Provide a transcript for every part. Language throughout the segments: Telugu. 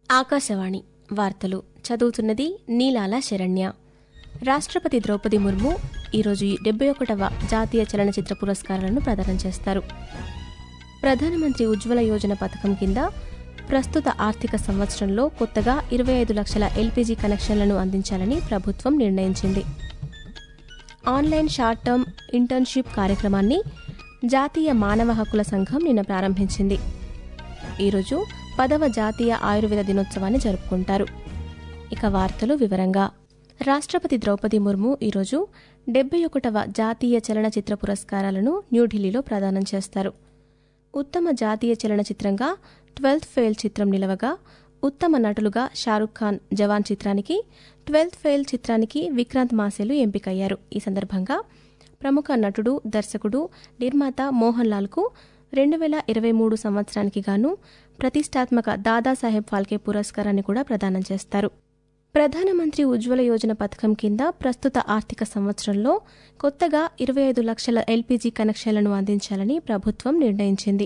ఆకాశవాణి వార్తలు చదువుతున్నది నీలాల శరణ్య రాష్ట్రపతి ద్రౌపది ముర్ము ఈరోజు డెబ్బై ఒకటవ జాతీయ చలనచిత్ర పురస్కారాలను ప్రదానం చేస్తారు ప్రధానమంత్రి ఉజ్వల యోజన పథకం కింద ప్రస్తుత ఆర్థిక సంవత్సరంలో కొత్తగా ఇరవై ఐదు లక్షల ఎల్పీజీ కనెక్షన్లను అందించాలని ప్రభుత్వం నిర్ణయించింది ఆన్లైన్ షార్ట్ టర్మ్ ఇంటర్న్షిప్ కార్యక్రమాన్ని జాతీయ మానవ హక్కుల సంఘం నిన్న ప్రారంభించింది ఈరోజు పదవ జాతీయ ఆయుర్వేద దినోత్సవాన్ని జరుపుకుంటారు ఇక వార్తలు వివరంగా రాష్ట్రపతి ద్రౌపది ముర్ము ఈరోజు డెబ్బై ఒకటవ జాతీయ చలనచిత్ర పురస్కారాలను న్యూఢిల్లీలో ప్రదానం చేస్తారు ఉత్తమ జాతీయ చలనచిత్రంగా ట్వెల్త్ ఫెయిల్ చిత్రం నిలవగా ఉత్తమ నటులుగా షారుఖ్ ఖాన్ జవాన్ చిత్రానికి ట్వెల్త్ ఫెయిల్ చిత్రానికి విక్రాంత్ మాసేలు ఎంపికయ్యారు ఈ సందర్భంగా ప్రముఖ నటుడు దర్శకుడు నిర్మాత మోహన్ లాల్కు రెండు వేల ఇరవై మూడు సంవత్సరానికి గాను ప్రతిష్టాత్మక దాదాసాహెబ్ ఫాల్కే పురస్కారాన్ని కూడా ప్రదానం చేస్తారు ప్రధానమంత్రి ఉజ్వల యోజన పథకం కింద ప్రస్తుత ఆర్థిక సంవత్సరంలో కొత్తగా ఇరవై ఐదు లక్షల ఎల్పీజీ కనెక్షన్లను అందించాలని ప్రభుత్వం నిర్ణయించింది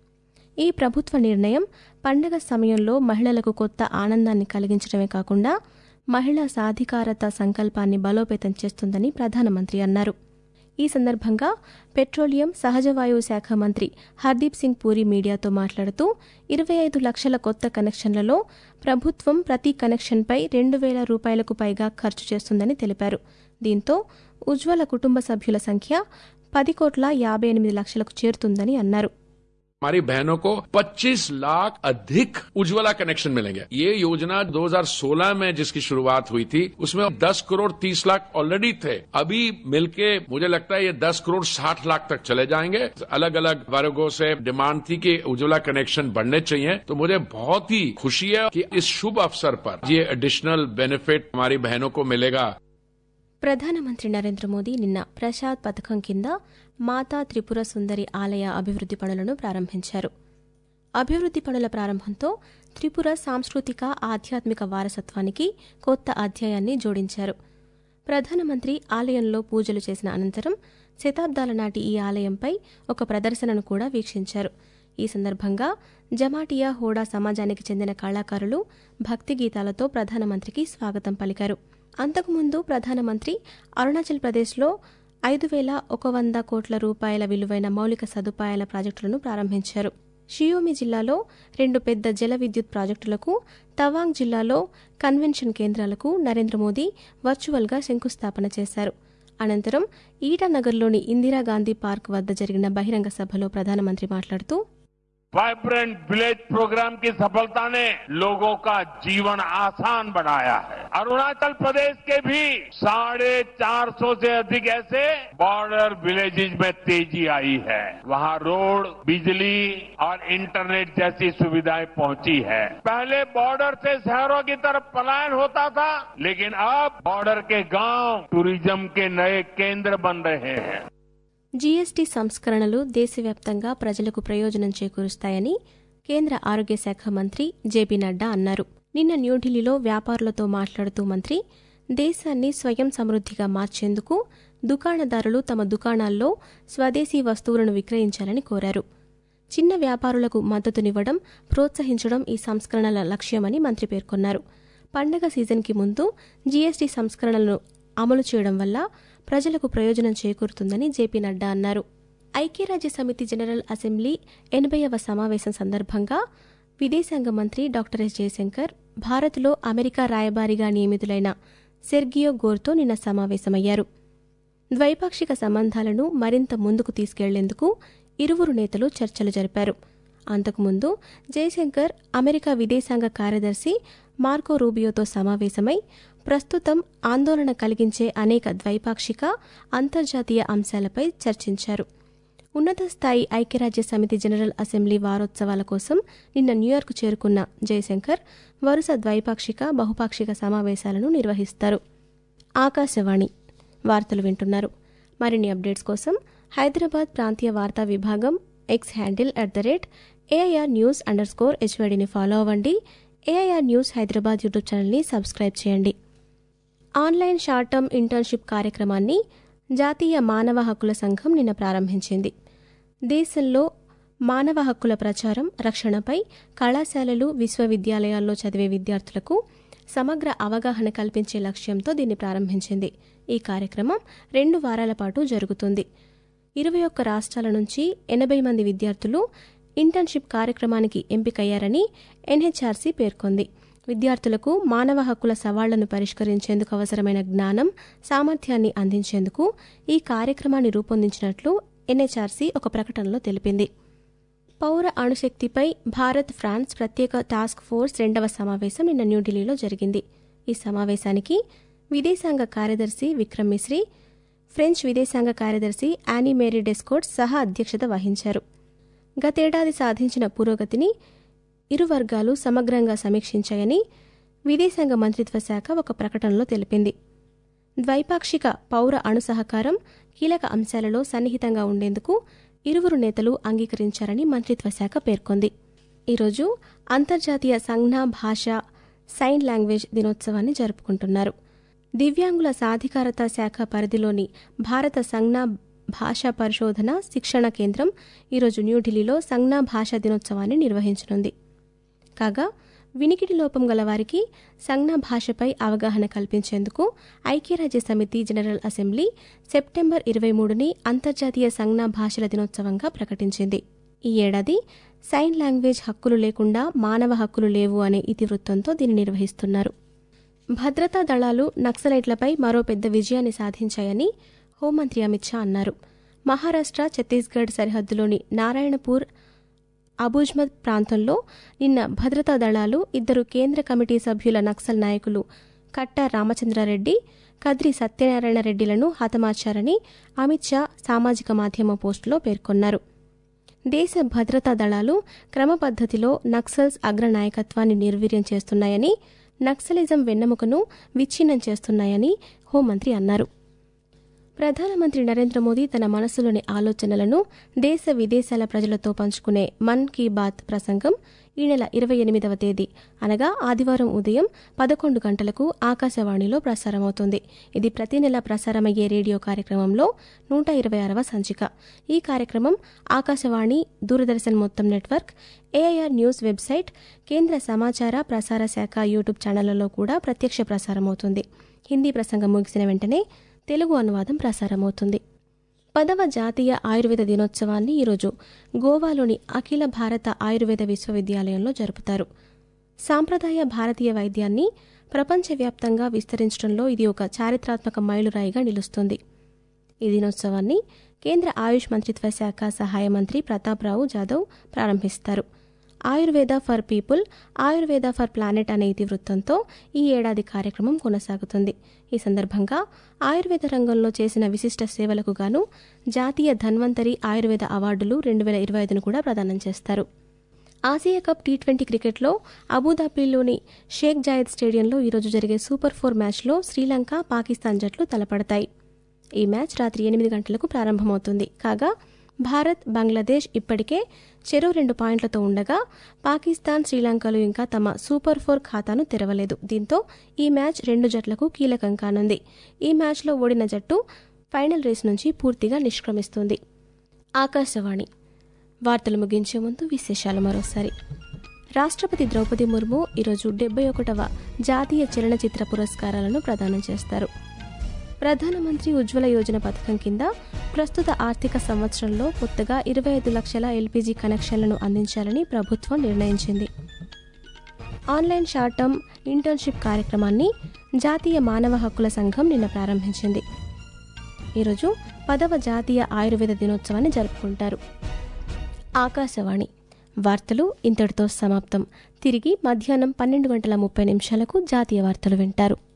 ఈ ప్రభుత్వ నిర్ణయం పండగ సమయంలో మహిళలకు కొత్త ఆనందాన్ని కలిగించడమే కాకుండా మహిళా సాధికారత సంకల్పాన్ని బలోపేతం చేస్తుందని ప్రధానమంత్రి అన్నారు ఈ సందర్భంగా పెట్రోలియం సహజవాయువు శాఖ మంత్రి హర్దీప్ సింగ్ పూరి మీడియాతో మాట్లాడుతూ ఇరవై ఐదు లక్షల కొత్త కనెక్షన్లలో ప్రభుత్వం ప్రతి కనెక్షన్పై రెండు వేల రూపాయలకు పైగా ఖర్చు చేస్తుందని తెలిపారు దీంతో ఉజ్వల కుటుంబ సభ్యుల సంఖ్య పది కోట్ల యాభై ఎనిమిది లక్షలకు చేరుతుందని అన్నారు हमारी बहनों को 25 लाख अधिक उज्ज्वला कनेक्शन मिलेंगे ये योजना 2016 में जिसकी शुरुआत हुई थी उसमें 10 करोड़ 30 लाख ऑलरेडी थे अभी मिलके मुझे लगता है ये 10 करोड़ 60 लाख तक चले जाएंगे अलग अलग वर्गों से डिमांड थी कि उज्ज्वला कनेक्शन बढ़ने चाहिए तो मुझे बहुत ही खुशी है कि इस शुभ अवसर पर ये एडिशनल बेनिफिट हमारी बहनों को मिलेगा ప్రధానమంత్రి నరేంద్ర మోదీ నిన్న ప్రసాద్ పథకం కింద మాతా త్రిపుర సుందరి ఆలయ అభివృద్ది పనులను ప్రారంభించారు అభివృద్ది పనుల ప్రారంభంతో త్రిపుర సాంస్కృతిక ఆధ్యాత్మిక వారసత్వానికి కొత్త అధ్యాయాన్ని జోడించారు ప్రధానమంత్రి ఆలయంలో పూజలు చేసిన అనంతరం శతాబ్దాల నాటి ఈ ఆలయంపై ఒక ప్రదర్శనను కూడా వీక్షించారు ఈ సందర్భంగా జమాటియా హోడా సమాజానికి చెందిన కళాకారులు భక్తి గీతాలతో ప్రధానమంత్రికి స్వాగతం పలికారు అంతకుముందు ప్రధానమంత్రి అరుణాచల్ ప్రదేశ్లో ఐదు వేల ఒక వంద కోట్ల రూపాయల విలువైన మౌలిక సదుపాయాల ప్రాజెక్టులను ప్రారంభించారు షియోమి జిల్లాలో రెండు పెద్ద జల విద్యుత్ ప్రాజెక్టులకు తవాంగ్ జిల్లాలో కన్వెన్షన్ కేంద్రాలకు నరేంద్ర మోదీ వర్చువల్గా శంకుస్థాపన చేశారు అనంతరం ఈటానగర్లోని ఇందిరాగాంధీ పార్క్ వద్ద జరిగిన బహిరంగ సభలో ప్రధానమంత్రి మాట్లాడుతూ वाइब्रेंट विलेज प्रोग्राम की सफलता ने लोगों का जीवन आसान बनाया है अरुणाचल प्रदेश के भी साढ़े चार सौ से अधिक ऐसे बॉर्डर विलेजेस में तेजी आई है वहाँ रोड बिजली और इंटरनेट जैसी सुविधाएं पहुंची है पहले बॉर्डर से शहरों की तरफ पलायन होता था लेकिन अब बॉर्डर के गांव टूरिज्म के नए केंद्र बन रहे हैं జీఎస్టీ సంస్కరణలు దేశవ్యాప్తంగా ప్రజలకు ప్రయోజనం చేకూరుస్తాయని కేంద్ర ఆరోగ్య శాఖ మంత్రి జేపీ నడ్డా అన్నారు నిన్న న్యూఢిల్లీలో వ్యాపారులతో మాట్లాడుతూ మంత్రి దేశాన్ని స్వయం సమృద్దిగా మార్చేందుకు దుకాణదారులు తమ దుకాణాల్లో స్వదేశీ వస్తువులను విక్రయించాలని కోరారు చిన్న వ్యాపారులకు మద్దతునివ్వడం ప్రోత్సహించడం ఈ సంస్కరణల లక్ష్యమని మంత్రి పేర్కొన్నారు పండగ సీజన్కి ముందు జీఎస్టీ సంస్కరణలను అమలు చేయడం వల్ల ప్రజలకు ప్రయోజనం చేకూరుతుందని జేపీ నడ్డా అన్నారు ఐక్యరాజ్య సమితి జనరల్ అసెంబ్లీ ఎనభైవ సమావేశం సందర్భంగా విదేశాంగ మంత్రి డాక్టర్ ఎస్ జయశంకర్ భారత్లో అమెరికా రాయబారిగా నియమితులైన సెర్గియో గోర్తో నిన్న సమావేశమయ్యారు ద్వైపాక్షిక సంబంధాలను మరింత ముందుకు తీసుకెళ్లేందుకు ఇరువురు నేతలు చర్చలు జరిపారు అంతకుముందు జయశంకర్ అమెరికా విదేశాంగ కార్యదర్శి మార్కో రూబియోతో సమావేశమై ప్రస్తుతం ఆందోళన కలిగించే అనేక ద్వైపాక్షిక అంతర్జాతీయ అంశాలపై చర్చించారు ఉన్నత స్థాయి ఐక్యరాజ్య సమితి జనరల్ అసెంబ్లీ వారోత్సవాల కోసం నిన్న న్యూయార్క్ చేరుకున్న జయశంకర్ వరుస ద్వైపాక్షిక బహుపాక్షిక సమావేశాలను నిర్వహిస్తారు ఆకాశవాణి వార్తలు వింటున్నారు మరిన్ని అప్డేట్స్ కోసం హైదరాబాద్ ప్రాంతీయ వార్తా విభాగం X handle at the rate AIR news underscore హెచ్వైడిని ఫాలో అవ్వండి ఏఐఆర్ న్యూస్ హైదరాబాద్ యూట్యూబ్ ఛానల్ని సబ్స్క్రైబ్ చేయండి ఆన్లైన్ షార్ట్ టర్మ్ ఇంటర్న్షిప్ కార్యక్రమాన్ని జాతీయ మానవ హక్కుల సంఘం నిన్న ప్రారంభించింది దేశంలో మానవ హక్కుల ప్రచారం రక్షణపై కళాశాలలు విశ్వవిద్యాలయాల్లో చదివే విద్యార్థులకు సమగ్ర అవగాహన కల్పించే లక్ష్యంతో దీన్ని ప్రారంభించింది ఈ కార్యక్రమం రెండు వారాల పాటు జరుగుతుంది ఇరవై ఒక్క రాష్ట్రాల నుంచి ఎనభై మంది విద్యార్థులు ఇంటర్న్షిప్ కార్యక్రమానికి ఎంపికయ్యారని ఎన్హెచ్ఆర్సీ పేర్కొంది విద్యార్థులకు మానవ హక్కుల సవాళ్లను పరిష్కరించేందుకు అవసరమైన జ్ఞానం సామర్థ్యాన్ని అందించేందుకు ఈ కార్యక్రమాన్ని రూపొందించినట్లు ఎన్హెచ్ఆర్సీ ఒక ప్రకటనలో తెలిపింది పౌర అణుశక్తిపై భారత్ ఫ్రాన్స్ ప్రత్యేక టాస్క్ ఫోర్స్ రెండవ సమావేశం నిన్న న్యూఢిల్లీలో జరిగింది ఈ సమావేశానికి విదేశాంగ కార్యదర్శి విక్రమ్ మిశ్రీ ఫ్రెంచ్ విదేశాంగ కార్యదర్శి యానీ మేరీ డెస్కోట్ సహా అధ్యక్షత వహించారు గతేడాది సాధించిన పురోగతిని ఇరు వర్గాలు సమగ్రంగా సమీక్షించాయని విదేశాంగ మంత్రిత్వ శాఖ ఒక ప్రకటనలో తెలిపింది ద్వైపాక్షిక పౌర అణు సహకారం కీలక అంశాలలో సన్నిహితంగా ఉండేందుకు ఇరువురు నేతలు అంగీకరించారని మంత్రిత్వ శాఖ పేర్కొంది ఈరోజు అంతర్జాతీయ సంజ్ఞా భాష సైన్ లాంగ్వేజ్ దినోత్సవాన్ని జరుపుకుంటున్నారు దివ్యాంగుల సాధికారత శాఖ పరిధిలోని భారత సంజ్ఞా భాషా పరిశోధన శిక్షణ కేంద్రం ఈరోజు న్యూఢిల్లీలో సంజ్ఞా భాషా దినోత్సవాన్ని నిర్వహించనుంది కాగా వినికిడి లోపం గల వారికి సంజ్ఞా భాషపై అవగాహన కల్పించేందుకు ఐక్యరాజ్య సమితి జనరల్ అసెంబ్లీ సెప్టెంబర్ ఇరవై మూడుని అంతర్జాతీయ సంజ్ఞా భాషల దినోత్సవంగా ప్రకటించింది ఈ ఏడాది సైన్ లాంగ్వేజ్ హక్కులు లేకుండా మానవ హక్కులు లేవు అనే ఇతివృత్తంతో దీన్ని నిర్వహిస్తున్నారు భద్రతా దళాలు నక్సలైట్లపై మరో పెద్ద విజయాన్ని సాధించాయని హోంమంత్రి అమిత్ షా అన్నారు మహారాష్ట్ర ఛత్తీస్గఢ్ సరిహద్దులోని నారాయణపూర్ అబూజ్మద్ ప్రాంతంలో నిన్న భద్రతా దళాలు ఇద్దరు కేంద్ర కమిటీ సభ్యుల నక్సల్ నాయకులు కట్ట రామచంద్రారెడ్డి కద్రి సత్యనారాయణ రెడ్డిలను హతమార్చారని అమిత్ షా సామాజిక మాధ్యమ పోస్టులో పేర్కొన్నారు దేశ భద్రతా దళాలు క్రమపద్ధతిలో నక్సల్స్ అగ్రనాయకత్వాన్ని నిర్వీర్యం చేస్తున్నాయని నక్సలిజం వెన్నెముకను విచ్ఛిన్నం చేస్తున్నాయని హోంమంత్రి అన్నారు ప్రధానమంత్రి నరేంద్ర మోదీ తన మనసులోని ఆలోచనలను దేశ విదేశాల ప్రజలతో పంచుకునే మన్ కీ బాత్ ప్రసంగం ఈ నెల ఇరవై ఎనిమిదవ తేదీ అనగా ఆదివారం ఉదయం పదకొండు గంటలకు ఆకాశవాణిలో ప్రసారమవుతుంది ఇది ప్రతి నెల ప్రసారమయ్యే రేడియో కార్యక్రమంలో నూట ఇరవై ఆరవ సంచిక ఈ కార్యక్రమం ఆకాశవాణి దూరదర్శన్ మొత్తం నెట్వర్క్ ఏఐఆర్ న్యూస్ వెబ్సైట్ కేంద్ర సమాచార ప్రసార శాఖ యూట్యూబ్ ఛానళ్లలో కూడా ప్రత్యక్ష ప్రసారమవుతుంది హిందీ ప్రసంగం ముగిసిన వెంటనే తెలుగు అనువాదం ప్రసారమవుతుంది పదవ జాతీయ ఆయుర్వేద దినోత్సవాన్ని ఈరోజు గోవాలోని అఖిల భారత ఆయుర్వేద విశ్వవిద్యాలయంలో జరుపుతారు సాంప్రదాయ భారతీయ వైద్యాన్ని ప్రపంచవ్యాప్తంగా విస్తరించడంలో ఇది ఒక చారిత్రాత్మక మైలురాయిగా నిలుస్తుంది ఈ దినోత్సవాన్ని కేంద్ర ఆయుష్ మంత్రిత్వ శాఖ సహాయ మంత్రి ప్రతాప్ రావు జాదవ్ ప్రారంభిస్తారు Ayurveda for people Ayurveda for planet అనే ఇతివృత్తంతో ఈ ఏడాది కార్యక్రమం కొనసాగుతుంది ఈ సందర్భంగా ఆయుర్వేద రంగంలో చేసిన విశిష్ట సేవలకు గాను జాతీయ ధన్వంతరి ఆయుర్వేద అవార్డులు రెండు వేల ఇరవై ఐదును కూడా ప్రదానం చేస్తారు ఆసియా కప్ టీ ట్వంటీ క్రికెట్లో అబుదాబిలోని షేక్ జాయద్ స్టేడియంలో ఈరోజు జరిగే సూపర్ ఫోర్ మ్యాచ్లో శ్రీలంక పాకిస్తాన్ జట్లు తలపడతాయి ఈ మ్యాచ్ రాత్రి ఎనిమిది గంటలకు ప్రారంభమవుతుంది కాగా భారత్ బంగ్లాదేశ్ ఇప్పటికే చెరో రెండు పాయింట్లతో ఉండగా పాకిస్తాన్ శ్రీలంకలు ఇంకా తమ సూపర్ ఫోర్ ఖాతాను తెరవలేదు దీంతో ఈ మ్యాచ్ రెండు జట్లకు కీలకం కానుంది ఈ మ్యాచ్లో ఓడిన జట్టు ఫైనల్ రేస్ నుంచి పూర్తిగా నిష్క్రమిస్తుంది ఆకాశవాణి వార్తలు ముగించే ముందు విశేషాలు మరోసారి రాష్ట్రపతి ద్రౌపది ముర్ము ఈరోజు డెబ్బై ఒకటవ జాతీయ చలనచిత్ర పురస్కారాలను ప్రదానం చేస్తారు ప్రధానమంత్రి ఉజ్వల యోజన పథకం కింద ప్రస్తుత ఆర్థిక సంవత్సరంలో కొత్తగా ఇరవై ఐదు లక్షల ఎల్పీజీ కనెక్షన్లను అందించాలని ప్రభుత్వం నిర్ణయించింది ఆన్లైన్ షార్ట్ టర్మ్ ఇంటర్న్షిప్ కార్యక్రమాన్ని జాతీయ మానవ హక్కుల సంఘం నిన్న ప్రారంభించింది ఈరోజు పదవ జాతీయ ఆయుర్వేద దినోత్సవాన్ని జరుపుకుంటారు ఆకాశవాణి వార్తలు ఇంతటితో సమాప్తం తిరిగి మధ్యాహ్నం పన్నెండు గంటల ముప్పై నిమిషాలకు జాతీయ వార్తలు వింటారు